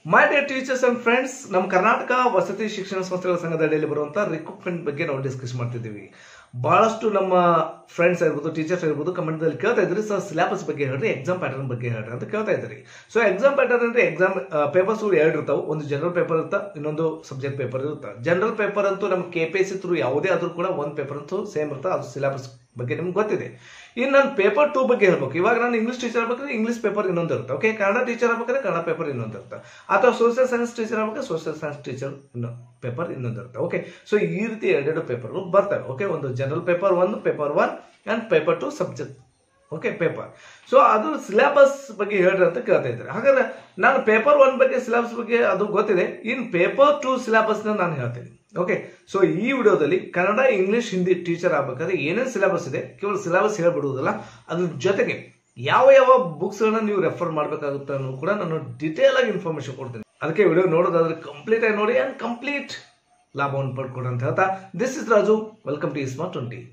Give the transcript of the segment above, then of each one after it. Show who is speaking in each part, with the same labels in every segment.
Speaker 1: my dear teachers and friends ನಮ್ಮ ಕರ್ನಾಟಕ ವಸತಿ ಶಿಕ್ಷಣ ಸಂಸ್ಥೆಗಳ ಸಂಘದ ಅಡಿಯಲ್ಲಿ ಬರುವಂತ ರಿಕ್ರೂಟ್ಮೆಂಟ್ ಬಗ್ಗೆ ನಾವು ಡಿಸ್ಕಸ್ ಮಾಡ್ತಿದ್ದೀವಿ ಬಹಳಷ್ಟು ನಮ್ಮ ಫ್ರೆಂಡ್ಸ್ ಇರ್ಬೋದು ಟೀಚರ್ಸ್ ಇರ್ಬೋದು ಕಮೆಂಟ್ದಲ್ಲಿ ಕೇಳ್ತಾ ಇದ್ರಿ ಸರ್ ಸಿಲೆಬಸ್ ಬಗ್ಗೆ ಹೇಳ್ರಿ ಎಕ್ಸಾಮ್ ಪ್ಯಾಟರ್ನ್ ಬಗ್ಗೆ ಹೇಳ್ರಿ ಅಂತ ಕೇಳ್ತಾ ಇದ್ರಿ ಸೊ ಎಕ್ಸಾಮ್ ಪ್ಯಾಟರ್ನ್ ಅಂದ್ರೆ ಎಕ್ಸಾಮ್ ಪೇಪರ್ಸ್ ಎರಡು ಇರ್ತಾವೆ ಒಂದು ಜನರಲ್ ಪೇಪರ್ ಇರುತ್ತೆ ಇನ್ನೊಂದು ಸಬ್ಜೆಕ್ಟ್ ಪೇಪರ್ ಇರುತ್ತೆ ಜನರಲ್ ಪೇಪರ್ ಅಂತೂ ನಮ್ಮ K P S C through ಯಾವುದೇ ಆದ್ರೂ ಕೂಡ ಒಂದು ಪೇಪರ್ ಅಂತೂ ಸೇಮ್ ಇರುತ್ತೆ ಅದು ಸಿಲೆಬಸ್ ಬಗ್ಗೆ ನಿಮ್ಗೆ ಗೊತ್ತಿದೆ ಇನ್ನು ನಾನು ಪೇಪರ್ ಟೂ ಬಗ್ಗೆ ಹೇಳ್ಬೇಕು ಇವಾಗ ನಾನು ಇಂಗ್ಲಿಷ್ ಟೀಚರ್ ಆಗ್ಬೇಕಾದ್ರೆ ಇಂಗ್ಲಿಷ್ ಪೇಪರ್ ಇನ್ನೊಂದು ಇರುತ್ತೆ ಓಕೆ ಕನ್ನಡ ಟೀಚರ್ ಆಗ್ಬೇಕಾದ್ರೆ ಕನ್ನಡ ಪೇಪರ್ ಇನ್ನೊಂದು ಇರುತ್ತೆ ಅಥವಾ ಸೋಷಿಯಲ್ ಸೈನ್ಸ್ ಟೀಚರ್ ಆಗ್ಬೇಕಾದ್ರೆ ಸೋಷಿಯಲ್ ಸೈನ್ಸ್ ಟೀಚರ್ ಇನ್ನೊಂದು ಪೇಪರ್ ಇನ್ನೊಂದು ಇರುತ್ತೆ ಓಕೆ ಸೊ ಈ ರೀತಿ ಎರಡೆರಡು ಪೇಪರ್ಗಳು ಬರ್ತವೆ ಓಕೆ ಒಂದು general paper one paper one and paper two subject okay paper so ಅದು ಸಿಲೆಬಸ್ ಬಗ್ಗೆ ಹೇಳ್ರಿ ಅಂತ ಕೇಳ್ತಾ ಇದ್ದಾರೆ ಹಾಗಾದ್ರೆ ನಾನು ಪೇಪರ್ ಒನ್ ಬಗ್ಗೆ ಸಿಲೆಬಸ್ ಬಗ್ಗೆ ಅದು ಗೊತ್ತಿದೆ ಇನ್ ಪೇಪರ್ ಟು ಸಿಲೆಬಸ್ನ ನಾನು ಹೇಳ್ತೀನಿ ಓಕೆ ಸೊ ಈ ವಿಡಿಯೋದಲ್ಲಿ ಕನ್ನಡ ಇಂಗ್ಲಿಷ್ ಹಿಂದಿ ಟೀಚರ್ ಆಗ್ಬೇಕಾದ್ರೆ ಏನೇನು ಸಿಲೆಬಸ್ ಇದೆ ಕೇವಲ ಸಿಲೆಬಸ್ ಹೇಳ್ಬಿಡುವುದಿಲ್ಲ ಅದ್ರ ಜೊತೆಗೆ ಯಾವ ಯಾವ ಬುಕ್ಸ್ಗಳನ್ನ ನೀವು ರೆಫರ್ ಮಾಡಬೇಕಾಗುತ್ತೆ ಅನ್ನೋ ಕೂಡ ನಾನು ಡಿಟೇಲ್ ಆಗಿ ಇನ್ಫಾರ್ಮೇಶನ್ ಕೊಡ್ತೀನಿ ಅದಕ್ಕೆ ವಿಡಿಯೋ ನೋಡೋದಾದ್ರೆ ಕಂಪ್ಲೀಟ್ ಆಗಿ ನೋಡಿ ಆ್ಯಂಡ್ ಕಂಪ್ಲೀಟ್ ಲಾಭವನ್ನು ಪಡ್ಕೊಡು ಅಂತ ಹೇಳ್ತಾ this is Raju welcome to ಇಸ್ಮಾ twenty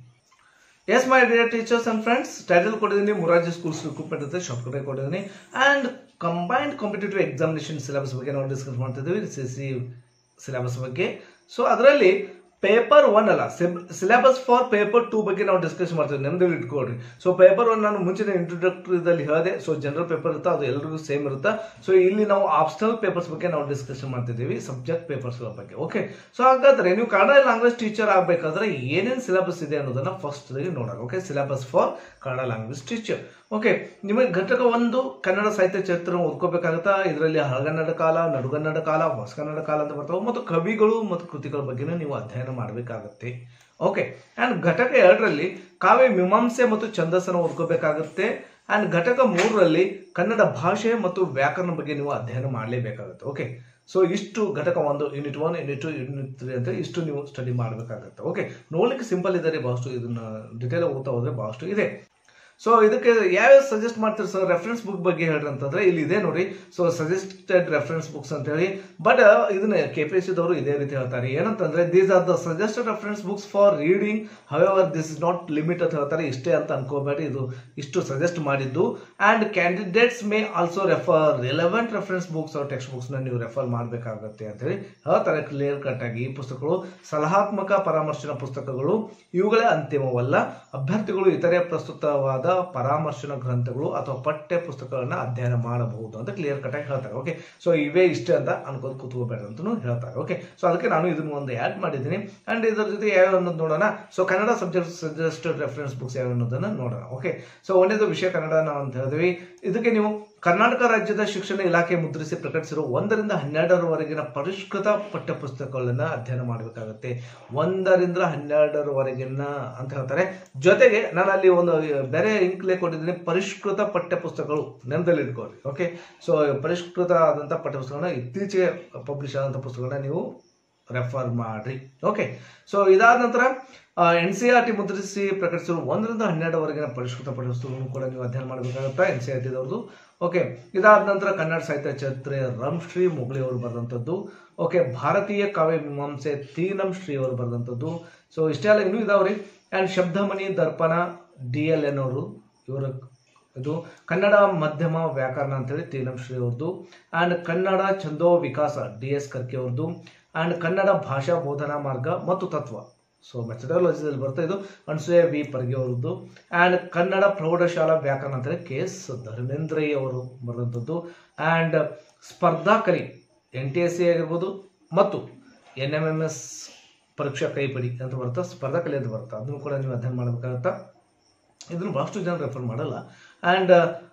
Speaker 1: S my dear teachers and friends title ಕೊಟ್ಟಿದ್ದೀನಿ ಮುರಾರ್ಜಿ ಸ್ಕೂಲ್ಸ್ ರಿಕ್ರೂಟ್ಮೆಂಟ್ ಅಂತ ಶಾರ್ಟ್ ಕಟ್ ಕೊಟ್ಟಿದ್ದೀನಿ and combined competitive examination syllabus ಬಗ್ಗೆ ನಾವು ಡಿಸ್ಕಸ್ ಮಾಡ್ತಿದ್ದೀವಿ ಸಿ ಸಿ ಸಿಲೆಬಸ್ ಬಗ್ಗೆ ಸೊ ಅದರಲ್ಲಿ ಪೇಪರ್ ಒನ್ ಅಲ್ಲ ಸಿಲೆಬಸ್ ಫಾರ್ ಪೇಪರ್ ಟೂ ಬಗ್ಗೆ ನಾವು ಡಿಸ್ಕಸ್ ಮಾಡ್ತೀವಿ ನೆಮ್ಮದಿ ಇಟ್ಕೊಳ್ರಿ ಸೊ ಪೇಪರ್ ಒನ್ ನಾನು ಮುಂಚಿನ ಇಂಟ್ರೊಡಕ್ಟರಿದಲ್ಲಿ ಹೇಳಿದೆ ಸೊ ಜನರಲ್ ಪೇಪರ್ ಇರುತ್ತೆ ಅದು ಎಲ್ರಿಗೂ ಸೇಮ್ ಇರುತ್ತೆ ಸೊ ಇಲ್ಲಿ ನಾವು ಆಪ್ಷನಲ್ ಪೇಪರ್ಸ್ ಬಗ್ಗೆ ನಾವು ಡಿಸ್ಕಷನ್ ಮಾಡ್ತಿದ್ದೀವಿ ಸಬ್ಜೆಕ್ಟ್ ಪೇಪರ್ಸ್ಗಳ ಬಗ್ಗೆ ಓಕೆ ಸೊ ಹಾಗಾದ್ರೆ ನೀವು ಕನ್ನಡ ಲ್ಯಾಂಗ್ವೇಜ್ ಟೀಚರ್ ಆಗಬೇಕಾದ್ರೆ ಏನೇನು ಸಿಲೆಬಸ್ ಇದೆ ಅನ್ನೋದನ್ನ ಫಸ್ಟ್ ನೋಡೋಣ okay syllabus for Kannada language teacher okay ನಿಮಗೆ ಘಟಕ ಒಂದು ಕನ್ನಡ ಸಾಹಿತ್ಯ ಚರಿತ್ರ ಓದ್ಕೋಬೇಕಾಗುತ್ತಾ ಇದರಲ್ಲಿ ಹಳಗನ್ನಡ ಕಾಲ ನಡುಗನ್ನಡ ಕಾಲ ಹೊಸಗನ್ನಡ ಕಾಲ ಅಂತ ಬರ್ತವೆ ಮತ್ತು ಕವಿಗಳು ಮತ್ತು ಕೃತಿಗಳ ಬಗ್ಗೆನೂ ನೀವು ಅಧ್ಯಯನ ಮಾಡಬೇಕಾಗತ್ತೆ ಓಕೆ ಆ್ಯಂಡ್ ಘಟಕ ಎರಡರಲ್ಲಿ ಕಾವ್ಯ ಮೀಮಾಂಸೆ ಮತ್ತು ಛಂದಸ್ಸನ್ನು ಓದ್ಕೋಬೇಕಾಗುತ್ತೆ ಆ್ಯಂಡ್ ಘಟಕ ಮೂರರಲ್ಲಿ ಕನ್ನಡ ಭಾಷೆ ಮತ್ತು ವ್ಯಾಕರಣ ಬಗ್ಗೆ ನೀವು ಅಧ್ಯಯನ ಮಾಡಲೇಬೇಕಾಗುತ್ತೆ ಓಕೆ ಸೊ ಇಷ್ಟು ಘಟಕ ಒಂದು unit one unit two unit three ಅಂತ ಇಷ್ಟು ನೀವು ಸ್ಟಡಿ ಮಾಡಬೇಕಾಗುತ್ತೆ ಓಕೆ ನೋಡ್ಲಿಕ್ಕೆ ಸಿಂಪಲ್ ಇದೆ ಬಹಳಷ್ಟು ಇದನ್ನ ಡಿಟೇಲ್ ಓದ್ತಾ ಹೋದ್ರೆ ಬಹಳಷ್ಟು ಇದೆ ಸೊ ಇದಕ್ಕೆ ಯಾವ್ಯಾವ ಸಜೆಸ್ಟ್ ಮಾಡ್ತೀರಿ ಸರ್ ರೆಫರೆನ್ಸ್ ಬುಕ್ ಬಗ್ಗೆ ಹೇಳ್ರಿ ಅಂತಂದ್ರೆ ಇಲ್ಲಿ ಇದೆ ನೋಡಿ ಸೊ ಸಜೆಸ್ಟೆಡ್ ರೆಫರೆನ್ಸ್ ಬುಕ್ಸ್ ಅಂತ ಹೇಳಿ ಬಟ್ ಇದನ್ನ ಕೆ ಪಿ ಎಸ್ ದವರು ಇದೇ ರೀತಿ ಹೇಳ್ತಾರೆ ಏನಂತಂದ್ರೆ these are the suggested reference books for reading however this is not limit ಅಂತ ಹೇಳ್ತಾರೆ ಇಷ್ಟೇ ಅಂತ ಅನ್ಕೋಬೇಡಿ ಇದು ಇಷ್ಟು ಸಜೆಸ್ಟ್ ಮಾಡಿದ್ದು and candidates may also refer relevant reference books ಅವ್ರ ಟೆಕ್ಸ್ಟ್ ಬುಕ್ಸ್ ನ ನೀವು ರೆಫರ್ ಮಾಡಬೇಕಾಗತ್ತೆ ಅಂತ ಹೇಳಿ ಹೇಳ್ತಾರೆ ಕ್ಲಿಯರ್ ಕಟ್ ಆಗಿ ಈ ಪುಸ್ತಕಗಳು ಸಲಹಾತ್ಮಕ ಪರಾಮರ್ಶನ ಪುಸ್ತಕಗಳು ಇವುಗಳೇ ಅಂತಿಮವಲ್ಲ ಅಭ್ಯರ್ಥಿಗಳು ಇತರೆ ಪ್ರಸ್ತುತವಾದ ಪರಾಮರ್ಶನ ಗ್ರಂಥಗಳು ಅಥವಾ ಪಠ್ಯ ಪುಸ್ತಕಗಳನ್ನ ಅಧ್ಯಯನ ಮಾಡಬಹುದು ಅಂತ ಕ್ಲಿಯರ್ ಕಟ್ ಆಗಿ ಹೇಳ್ತಾರೆ ಓಕೆ ಸೊ ಇವೇ ಇಷ್ಟೇ ಅಂತ ಅನ್ಕೋದು ಕೂತ್ಕೋಬೇಡ ಅಂತಲೂ ಹೇಳ್ತಾರೆ ಓಕೆ ಸೊ ಅದಕ್ಕೆ ನಾನು ಇದನ್ನ ಒಂದು ಆ್ಯಡ್ ಮಾಡಿದ್ದೀನಿ ಅಂಡ್ ಇದರ ಜೊತೆ ಯಾವ ಅನ್ನೋದು ನೋಡೋಣ so Kannada subject suggested reference books ಯಾವ ಅನ್ನೋದನ್ನ ನೋಡೋಣ ಓಕೆ ಸೊ ಒಂದೇದು ವಿಷಯ ಕನ್ನಡ ನಾವು ಅಂತ ಹೇಳಿದ್ವಿ ಇದಕ್ಕೆ ನೀವು ಕರ್ನಾಟಕ ರಾಜ್ಯದ ಶಿಕ್ಷಣ ಇಲಾಖೆ ಮುದ್ರಿಸಿ ಪ್ರಕಟಿಸಿರುವ ಒಂದರಿಂದ ಹನ್ನೆರಡರವರೆಗಿನ ಪರಿಷ್ಕೃತ ಪಠ್ಯಪುಸ್ತಕಗಳನ್ನ ಅಧ್ಯಯನ ಮಾಡಬೇಕಾಗುತ್ತೆ ಒಂದರಿಂದ ಹನ್ನೆರಡರವರೆಗಿನ ಅಂತ ಹೇಳ್ತಾರೆ ಜೊತೆಗೆ ನಾನು ಅಲ್ಲಿ ಒಂದು ಬೇರೆ ಇಂಕ್ಲೆ ಕೊಟ್ಟಿದ್ದೀನಿ ಪರಿಷ್ಕೃತ ಪಠ್ಯಪುಸ್ತಕಗಳು ನೆನದಲ್ಲಿ ಇಟ್ಕೊಳ್ಳಿ ಓಕೆ ಸೊ ಪರಿಷ್ಕೃತ ಆದಂಥ ಪಠ್ಯಪುಸ್ತಕಗಳನ್ನ ಇತ್ತೀಚೆಗೆ ಪಬ್ಲಿಷ್ ಆದಂಥ ಪುಸ್ತಕಗಳನ್ನ ನೀವು ರೆಫರ್ ಮಾಡ್ರಿ ಓಕೆ ಸೊ ಇದಾದ ನಂತರ ಎನ್ ಸಿ ಆರ್ ಟಿ ಮುದ್ರಿಸಿ ಪ್ರಕಟಿಸಿರುವ ಒಂದರಿಂದ ಹನ್ನೆರಡವರೆಗಿನ ಪರಿಷ್ಕೃತ ಪಠ್ಯಪುಸ್ತಕಗಳನ್ನು ಕೂಡ ನೀವು ಅಧ್ಯಯನ ಮಾಡಬೇಕಾಗುತ್ತೆ ಎನ್ ಸಿ ಆರ್ ಟಿದವ್ರದ್ದು ಓಕೆ ಇದಾದ ನಂತರ ಕನ್ನಡ ಸಾಹಿತ್ಯ ಚರಿತ್ರೆ ರಮ್ಶ್ರೀ ಮುಗ್ಳಿ ಅವರು ಬರೆದಂಥದ್ದು ಓಕೆ ಭಾರತೀಯ ಕಾವ್ಯ ಮೀಮಾಂಸೆ ತೀನಂ ಶ್ರೀ ಅವರು ಬರೆದಂಥದ್ದು ಸೊ ಇಷ್ಟೇ ಅಲ್ಲ ಇನ್ನೂ ಇದಾವ್ರಿ and Shabdamanidarpana D L N ಅವರು ಇವರ ಇದು ಕನ್ನಡ ಮಧ್ಯಮ ವ್ಯಾಕರಣ ಅಂತೇಳಿ ತೀನಂ ಶ್ರೀ ಅವ್ರದ್ದು ಆ್ಯಂಡ್ ಕನ್ನಡ ಛಂದೋ ವಿಕಾಸ ಡಿ ಎಸ್ ಕರ್ಕೆ ಅವ್ರದ್ದು ಆ್ಯಂಡ್ ಕನ್ನಡ ಭಾಷಾ ಬೋಧನಾ ಮಾರ್ಗ ಮತ್ತು ತತ್ವ ಸೊ ಮೆಥಡಾಲಜಿದಲ್ಲಿ ಬರ್ತಾ ಇದು ಅನ್ಸೂಯ ವಿ ಪರ್ಗೆ ಅವರದ್ದು ಆ್ಯಂಡ್ ಕನ್ನಡ ಪ್ರೌಢಶಾಲಾ ವ್ಯಾಕರಣ ಅಂತೇಳಿ ಕೆ ಎಸ್ ಧರ್ಮೇಂದ್ರಯ್ಯ ಅವರು ಬರೆದಂಥದ್ದು and Spardhakali N T S C ಆಗಿರ್ಬೋದು ಮತ್ತು ಎನ್ ಎಮ್ ಎಮ್ ಎಸ್ ಪರೀಕ್ಷಾ ಕೈಪಡಿ ಅಂತ ಬರುತ್ತಾ ಸ್ಪರ್ಧಾಕಲಿ ಅಂತ ಬರುತ್ತೆ ಅದನ್ನು ಕೂಡ ನೀವು ಅಧ್ಯಯನ ಮಾಡಬೇಕಾಗತ್ತಾ ಇದನ್ನು ಭಾಳಷ್ಟು ಜನ ರೆಫರ್ ಮಾಡಲ್ಲ ಆ್ಯಂಡ್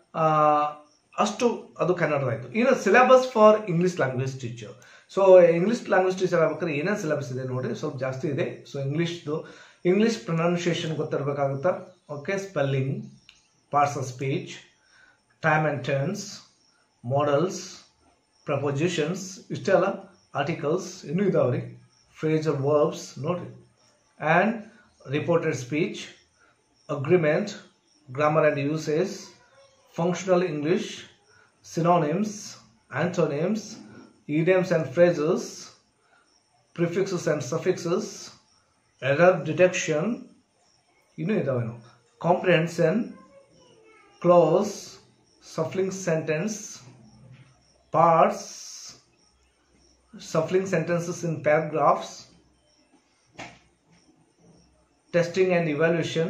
Speaker 1: ಅಷ್ಟು ಅದು ಕನ್ನಡದಾಯಿತು ಇನ್ನು syllabus for English language teacher so English language teacher ಆಗ್ಬೇಕಾದ್ರೆ ಏನೇನು ಸಿಲೆಬಸ್ ಇದೆ ನೋಡಿ ಸ್ವಲ್ಪ ಜಾಸ್ತಿ ಇದೆ ಸೊ ಇಂಗ್ಲೀಷ್ದು ಇಂಗ್ಲೀಷ್ ಪ್ರೊನೌನ್ಸಿಯೇಷನ್ ಗೊತ್ತಿರಬೇಕಾಗುತ್ತಾ okay spelling parts of speech time and turns modals prepositions ಇಷ್ಟೇ ಅಲ್ಲ ಆರ್ಟಿಕಲ್ಸ್ ಇನ್ನೂ ಇದಾವ್ರಿ ಫ್ರೇಜರ್ ವರ್ಬ್ಸ್ ನೋಡ್ರಿ and reported speech agreement grammar and usages functional English, synonyms, antonyms, idioms and phrases, prefixes and suffixes, error detection, ಇನ್ನೂ ಇದಾವೇನು comprehension cloze shuffling sentence parts shuffling sentences in paragraphs, testing and evaluation,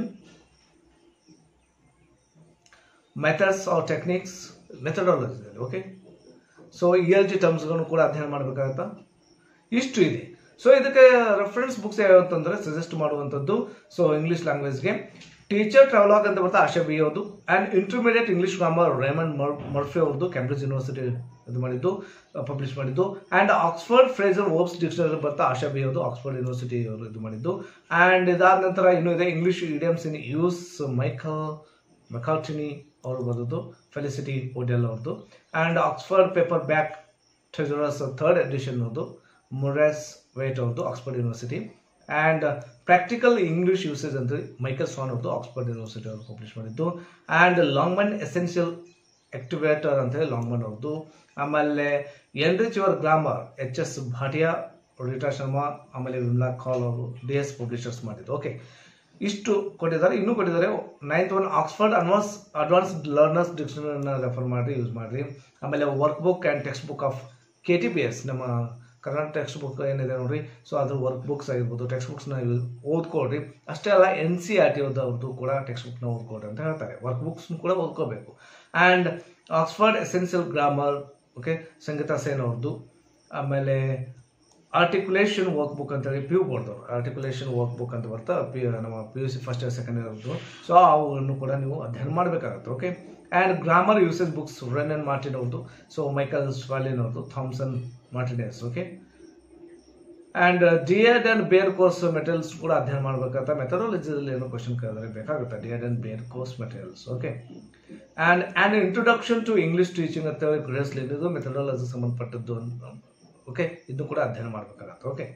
Speaker 1: methods or techniques methodology okay so E L G ಟರ್ಮ್ಸ್ಗಳನ್ನು ಕೂಡ ಅಧ್ಯಯನ ಮಾಡಬೇಕಾಗತ್ತಾ ಇಷ್ಟು ಇದೆ so ಇದಕ್ಕೆ reference books ಯಾವ ಅಂತಂದ್ರೆ ಸಜೆಸ್ಟ್ ಮಾಡುವಂಥದ್ದು ಸೊ ಇಂಗ್ಲಿಷ್ ಲ್ಯಾಂಗ್ವೇಜ್ಗೆ ಟೀಚರ್ ಟ್ರಾವಲಾಗ್ ಅಂತ ಬರ್ತಾ ಆಶಾ ಬಿ ಅವ್ರದ್ದು and intermediate English grammar Raymond Murphy ಅವ್ರದ್ದು ಕ್ಯಾಂಬ್ರಿಡ್ಜ್ ಯೂನಿವರ್ಸಿಟಿ ಇದು ಮಾಡಿದ್ದು ಪಬ್ಲಿಷ್ ಮಾಡಿದ್ದು and Oxford phrasal verbs dictionary ಬರ್ತಾ ಆಶಾ ಬಿ ಅವ್ರದ್ದು ಆಕ್ಸ್ಫರ್ಡ್ ಯೂನಿವರ್ಸಿಟಿ ಅವರು ಇದು ಮಾಡಿದ್ದು ಆ್ಯಂಡ್ ಇದಾದ ನಂತರ ಇನ್ನೂ ಇದೆ English idioms in use Michael McCarthy ಅವರು ಬರೆದದ್ದು ಫೆಲಿಸಿಟಿ ಓಡೆಲ್ ಅವ್ರದ್ದು and Oxford paperback thesaurus third edition ಅವ್ರದ್ದು ಮೊರೆಸ್ ವೇಟ್ ಅವ್ರದ್ದು Oxford university and practical English usage ಅಂತ ಮೈಕಲ್ ಸ್ವಾನ್ ಅವ್ರದ್ದು ಆಕ್ಸ್ಫರ್ಡ್ ಯೂನಿವರ್ಸಿಟಿ ಅವರು ಪಬ್ಲಿಷ್ ಮಾಡಿದ್ದು ಆ್ಯಂಡ್ ಲಾಂಗ್ಮನ್ ಎಸೆನ್ಷಿಯಲ್ ಆಕ್ಟಿವೇಟರ್ ಅಂತ ಹೇಳಿ ಲಾಂಗ್ಮನ್ ಅವ್ರದ್ದು ಆಮೇಲೆ enrich your grammar H S Bhatia Rita Sharma ಆಮೇಲೆ ವಿಮ್ಲಾ ಕಾಲ್ ಅವರು ಡಿ ಎಸ್ ಪಬ್ಲಿಷರ್ಸ್ ಮಾಡಿದ್ದು ಓಕೆ ಇಷ್ಟು ಕೊಟ್ಟಿದ್ದಾರೆ ಇನ್ನೂ ಕೊಟ್ಟಿದ್ದಾರೆ ninth one Oxford advance advanced learners ಡಿಕ್ಷನರಿನ ರೆಫರ್ ಮಾಡಿ ಯೂಸ್ ಮಾಡಿರಿ ಆಮೇಲೆ workbook and textbook of K T P S ನಮ್ಮ ಕನ್ನಡ ಟೆಕ್ಸ್ಟ್ ಬುಕ್ ಏನಿದೆ ನೋಡ್ರಿ ಸೊ ಅದ್ರ ವರ್ಕ್ ಬುಕ್ಸ್ ಆಗಿರ್ಬೋದು ಟೆಕ್ಸ್ಟ್ ಬುಕ್ಸ್ನ ಓದ್ಕೊಳ್ರಿ ಅಷ್ಟೇ ಅಲ್ಲ ಎನ್ ಸಿ ಆರ್ ಟಿ ಅವ್ರದ್ದು ಕೂಡ ಟೆಕ್ಸ್ಟ್ ಬುಕ್ನ ಓದ್ಕೊಳ್ರಿ ಅಂತ ಹೇಳ್ತಾರೆ ವರ್ಕ್ ಬುಕ್ಸ್ನು ಕೂಡ ಓದ್ಕೋಬೇಕು and Oxford essential grammar okay Sangeeta Sen ಅವ್ರದ್ದು ಆಮೇಲೆ ಆರ್ಟಿಕ್ಯುಲೇಷನ್ ವರ್ಕ್ ಬುಕ್ ಅಂತೇಳಿ ಪಿ ಯು ಬೋರ್ಡ್ದವ್ರು ಆರ್ಟಿಕ್ಯುಲೇಷನ್ ವರ್ಕ್ ಬುಕ್ ಅಂತ ಬರ್ತಾ ಪಿ ನಮ್ಮ P U C first year second ಇಯರ್ದು ಸೊ ಅವನ್ನು ಕೂಡ ನೀವು ಅಧ್ಯಯನ ಮಾಡಬೇಕಾಗುತ್ತೆ okay and grammar usage books Wren and Martin ಅವ್ರದ್ದು ಸೊ ಮೈಕಲ್ ಸ್ವಾಲಿನ್ ಅವ್ರದ್ದು Thomson Martinet okay and D Ed and bare course materials ಕೂಡ ಅಧ್ಯಯನ ಮಾಡಬೇಕಾಗುತ್ತೆ ಮೆಥಡಾಲಜಿಯಲ್ಲಿ ಏನೋ ಕ್ವಶನ್ ಕೇಳಿದ್ರೆ ಬೇಕಾಗುತ್ತೆ D Ed and bare course materials okay and and introduction to English teaching ಅಂತ ಹೇಳಿ ಗ್ರೇಸ್ಲಿ ಇದು ಮೆಥಡಾಲಜಿ ಸಂಬಂಧಪಟ್ಟದ್ದು ಓಕೆ ಇದು ಕೂಡ ಅಧ್ಯಯನ ಮಾಡಬೇಕಾಗತ್ತೆ okay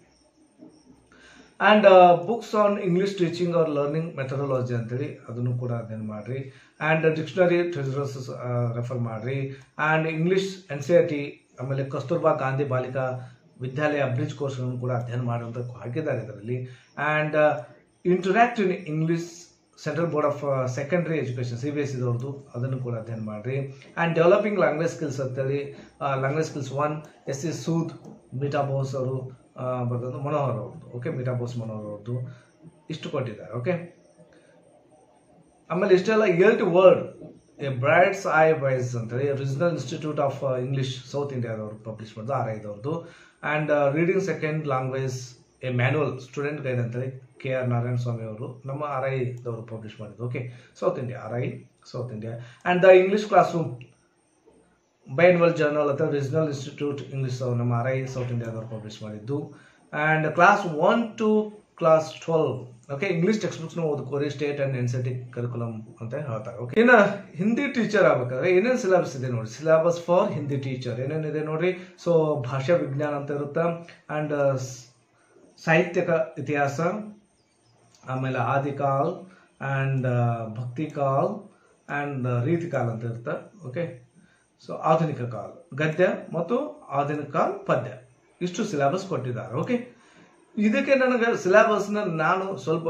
Speaker 1: and books on English teaching or learning methodology ಅಂತೇಳಿ ಅದನ್ನು ಕೂಡ ಅಧ್ಯಯನ ಮಾಡಿರಿ ಆ್ಯಂಡ್ ಡಿಕ್ಷನರಿ ಟ್ರೆಜರಸ್ ರೆಫರ್ ಮಾಡಿರಿ and English N C R T ಆಮೇಲೆ ಕಸ್ತೂರ್ಬಾ ಗಾಂಧಿ ಬಾಲಿಕಾ ವಿದ್ಯಾಲಯ ಬ್ರಿಡ್ಜ್ ಕೋರ್ಸ್ಗಳನ್ನು ಕೂಡ ಅಧ್ಯಯನ ಮಾಡುವಂತ ಹಾಕಿದ್ದಾರೆ ಇದರಲ್ಲಿ and interact in English Central Board of Secondary Education C B S ಇದವ್ರದ್ದು ಅದನ್ನು ಕೂಡ ಅಧ್ಯಯನ ಮಾಡಿರಿ ಆ್ಯಂಡ್ ಡೆವಲಪಿಂಗ್ ಲ್ಯಾಂಗ್ವೇಜ್ ಸ್ಕಿಲ್ಸ್ ಅಂತೇಳಿ language skills one S C Sood ಮೀಟಾ Bose ಅವರು ಬರೆದದ್ದು ಮನೋಹರ್ ಅವ್ರದ್ದು ಓಕೆ ಮೀಟಾ ಬೋಸ್ ಮನೋಹರ್ ಅವ್ರದ್ದು ಇಷ್ಟು ಕೊಟ್ಟಿದ್ದಾರೆ ಓಕೆ ಆಮೇಲೆ ಇಷ್ಟೆಲ್ಲ ELT word a brights I wise ಅಂತೇಳಿ regional institute of English south ಇಂಡಿಯಾದವರು ಪಬ್ಲಿಷ್ ಮಾಡಿದ್ದು ಆರ್ ಐದವ್ರದ್ದು and reading second language a manual student guide ಅಂತೇಳಿ ಕೆ ಆರ್ ನಾರಾಯಣ ಸ್ವಾಮಿ ಅವರು ನಮ್ಮ ಆರ್ ಐದವರು ಪಬ್ಲಿಷ್ ಮಾಡಿದ್ದು okay south India R I south India and the English classroom biannual journal ಅಥವಾ regional institute English ನಮ್ಮ R I south ಇಂಡಿಯಾದವರು publish ಮಾಡಿದ್ದು and class one two class twelve okay English text ಬುಕ್ಸ್ನ ಓದ್ಕೋರಿ state and NCERT curriculum ಅಂತ ಹೇಳ್ತಾರೆ okay ಇನ್ನು Hindi teacher ಆಗ್ಬೇಕಾದ್ರೆ ಏನೇನು ಸಿಲೆಬಸ್ ಇದೆ ನೋಡಿ ಸಿಲೆಬಸ್ ಫಾರ್ ಹಿಂದಿ ಟೀಚರ್ ಏನೇನಿದೆ ನೋಡ್ರಿ ಸೊ ಭಾಷಾ ವಿಜ್ಞಾನ ಅಂತ ಇರುತ್ತೆ ಆ್ಯಂಡ್ ಸಾಹಿತ್ಯಕ ಇತಿಹಾಸ ಆಮೇಲೆ ಆದಿಕಾಲ್ ಆ್ಯಂಡ್ ಭಕ್ತಿಕಾಲ್ ಆ್ಯಂಡ್ ರೀತಿಕಾಲ್ ಅಂತ ಇರುತ್ತೆ ಓಕೆ ಸೊ ಆಧುನಿಕ ಕಾಲ್ ಗದ್ಯ ಮತ್ತು ಆಧುನಿಕ ಕಾಲ್ ಪದ್ಯ ಇಷ್ಟು ಸಿಲೆಬಸ್ ಕೊಟ್ಟಿದ್ದಾರೆ ಓಕೆ ಇದಕ್ಕೆ ನನಗೆ ಸಿಲೆಬಸ್ನ ನಾನು ಸ್ವಲ್ಪ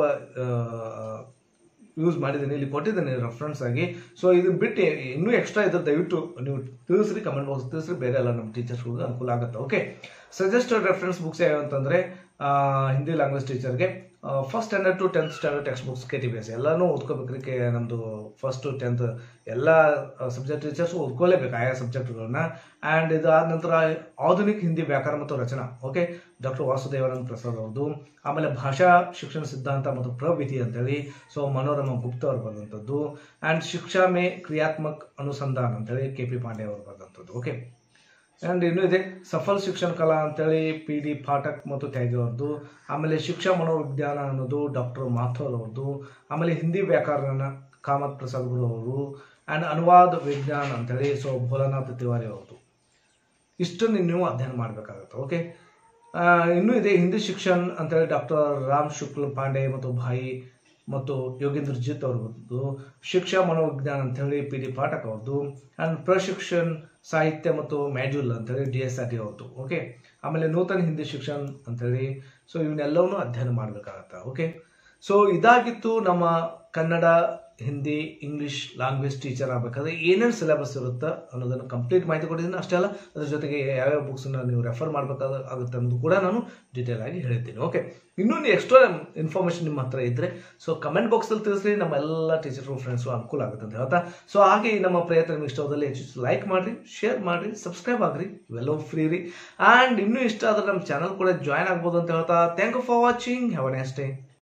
Speaker 1: ಯೂಸ್ ಮಾಡಿದ್ದೀನಿ ಇಲ್ಲಿ ಕೊಟ್ಟಿದ್ದೀನಿ ರೆಫರೆನ್ಸ್ ಆಗಿ ಸೊ ಇದನ್ನ ಬಿಟ್ಟು ಇನ್ನೂ ಎಕ್ಸ್ಟ್ರಾ ಇದ್ರೆ ದಯವಿಟ್ಟು ನೀವು ತಿಳಿಸ್ರಿ ಕಮೆಂಟ್ ಬಾಕ್ಸ್ ತಿಳಿಸ್ರಿ ಬೇರೆ ಎಲ್ಲ ನಮ್ಮ ಟೀಚರ್ಸ್ಗಳಿಗೆ ಅನುಕೂಲ ಆಗುತ್ತೆ ಓಕೆ ಸಜೆಸ್ಟೆಡ್ ರೆಫರೆನ್ಸ್ ಬುಕ್ಸ್ ಯಾವ ಅಂತಂದರೆ ಹಿಂದಿ ಲ್ಯಾಂಗ್ವೇಜ್ ಟೀಚರ್ಗೆ first standard to tenth standard text books K T B S ಎಲ್ಲನೂ ಓದ್ಕೋಬೇಕ್ರಿ ಕೆ ನಮ್ಮದು ಫಸ್ಟ್ ಟು ಟೆಂತ್ ಎಲ್ಲ ಸಬ್ಜೆಕ್ಟ್ ಟೀಚರ್ಸ್ ಓದ್ಕೊಳ್ಳೇಬೇಕು ಆಯಾ ಸಬ್ಜೆಕ್ಟ್ಗಳನ್ನ ಆ್ಯಂಡ್ ಇದಾದ ನಂತರ ಆಧುನಿಕ್ ಹಿಂದಿ ವ್ಯಾಕರಣ ಮತ್ತು ರಚನಾ ಓಕೆ ಡಾಕ್ಟರ್ ವಾಸುದೇವಾನಂದ ಪ್ರಸಾದ್ ಅವ್ರದ್ದು ಆಮೇಲೆ ಭಾಷಾ ಶಿಕ್ಷಣ ಸಿದ್ಧಾಂತ ಮತ್ತು ಪ್ರವಿಧಿ ಅಂತೇಳಿ ಸೊ ಮನೋರಮ ಗುಪ್ತ ಅವರು ಬರೆದಂಥದ್ದು ಆ್ಯಂಡ್ ಶಿಕ್ಷಾ ಮೇ ಕ್ರಿಯಾತ್ಮಕ ಅನುಸಂಧಾನ ಅಂತೇಳಿ ಕೆ ಪಿ ಪಾಂಡೆ ಅವರು ಬರೆದಂಥದ್ದು ಓಕೆ ಆ್ಯಂಡ್ ಇನ್ನೂ ಇದೆ ಸಫಲ್ ಶಿಕ್ಷಣ ಕಲಾ ಅಂತೇಳಿ ಪಿ ಡಿ ಪಾಠಕ್ ಮತ್ತು ತ್ಯಾಗಿ ಅವ್ರದ್ದು ಆಮೇಲೆ ಶಿಕ್ಷಾ ಮನೋವಿಜ್ಞಾನ ಅನ್ನೋದು ಡಾಕ್ಟರ್ ಮಾಥೋರ್ ಅವ್ರದ್ದು ಆಮೇಲೆ ಹಿಂದಿ ವ್ಯಾಕರಣ ಕಾಮತ್ ಪ್ರಸಾದ್ ಗುರು ಅವರು ಆ್ಯಂಡ್ ಅನುವಾದ ವಿಜ್ಞಾನ ಅಂತೇಳಿ ಸೊ ಭೋಲಾನಾಥ್ ತಿವಾರಿ ಅವ್ರದ್ದು ಇಷ್ಟನ್ನು ನೀವು ಅಧ್ಯಯನ ಮಾಡಬೇಕಾಗುತ್ತೆ ಓಕೆ ಇನ್ನೂ ಇದೆ ಹಿಂದಿ ಶಿಕ್ಷಣ ಅಂತೇಳಿ ಡಾಕ್ಟರ್ ರಾಮ್ ಶುಕ್ಲ ಪಾಂಡೆ ಮತ್ತು ಭಾಯಿ ಮತ್ತು ಯೋಗೇಂದ್ರ ಜಿತ್ ಅವ್ರದ್ದು ಶಿಕ್ಷಾ ಮನೋವಿಜ್ಞಾನ ಅಂತೇಳಿ ಪಿ ಡಿ ಪಾಠಕ್ ಅವ್ರದ್ದು ಆ್ಯಂಡ್ ಪ್ರಶಿಕ್ಷಣ್ ಸಾಹಿತ್ಯ ಮತ್ತು ಮ್ಯಾಡ್ಯೂಲ್ ಅಂತೇಳಿ ಡಿ ಎಸ್ ಆರ್ ಟಿ ಅವ್ರದ್ದು ಓಕೆ ಆಮೇಲೆ ನೂತನ ಹಿಂದಿ ಶಿಕ್ಷಣ ಅಂತೇಳಿ ಸೊ ಇವನ್ನೆಲ್ಲವನ್ನೂ ಅಧ್ಯಯನ ಮಾಡಬೇಕಾಗತ್ತೆ ಓಕೆ ಸೊ ಇದಾಗಿತ್ತು ನಮ್ಮ Kannada Hindi English language teacher ಆಗಬೇಕಾದ್ರೆ ಏನೇನು ಸಿಲೆಬಸ್ ಇರುತ್ತೆ ಅನ್ನೋದನ್ನು ಕಂಪ್ಲೀಟ್ ಮಾಹಿತಿ ಕೊಟ್ಟಿದ್ದೀನಿ ಅಷ್ಟೇ ಅಲ್ಲ ಅದ್ರ ಜೊತೆಗೆ ಯಾವ್ಯಾವ ಬುಕ್ಸನ್ನ ನೀವು ರೆಫರ್ ಮಾಡಬೇಕಾದ ಆಗುತ್ತೆ ಅನ್ನೋದು ಕೂಡ ನಾನು ಡೀಟೇಲ್ ಆಗಿ ಹೇಳಿದ್ದೀನಿ ಓಕೆ ಇನ್ನೂ ನೀವು ಎಕ್ಸ್ಟ್ರಾ ಇನ್ಫಾರ್ಮೇಷನ್ ನಿಮ್ಮ ಹತ್ರ ಇದ್ದರೆ ಸೊ ಕಮೆಂಟ್ ಬಾಕ್ಸಲ್ಲಿ ತಿಳಿಸ್ರಿ ನಮ್ಮ ಎಲ್ಲ ಟೀಚರ್ಗಳು ಫ್ರೆಂಡ್ಸು ಅನುಕೂಲ ಆಗುತ್ತೆ ಅಂತ ಹೇಳ್ತಾ ಸೊ ಹಾಗೆ ಈ ನಮ್ಮ ಪ್ರಯತ್ನ ನಿಮ್ಗೆ ಇಷ್ಟವಾದಲ್ಲಿ ಹೆಚ್ಚು ಲೈಕ್ ಮಾಡಿರಿ ಶೇರ್ ಮಾಡಿರಿ ಸಬ್ಸ್ಕ್ರೈಬ್ ಆಗ್ರಿ ಇವೆಲ್ಲವೂ ಫ್ರೀ ರೀ ಆ್ಯಂಡ್ ಇನ್ನೂ ಇಷ್ಟ ಆದರೆ ನಮ್ಮ ಚಾನಲ್ ಕೂಡ ಜಾಯ್ನ್ ಆಗ್ಬೋದು ಅಂತ ಹೇಳ್ತಾ thank you for watching have a next day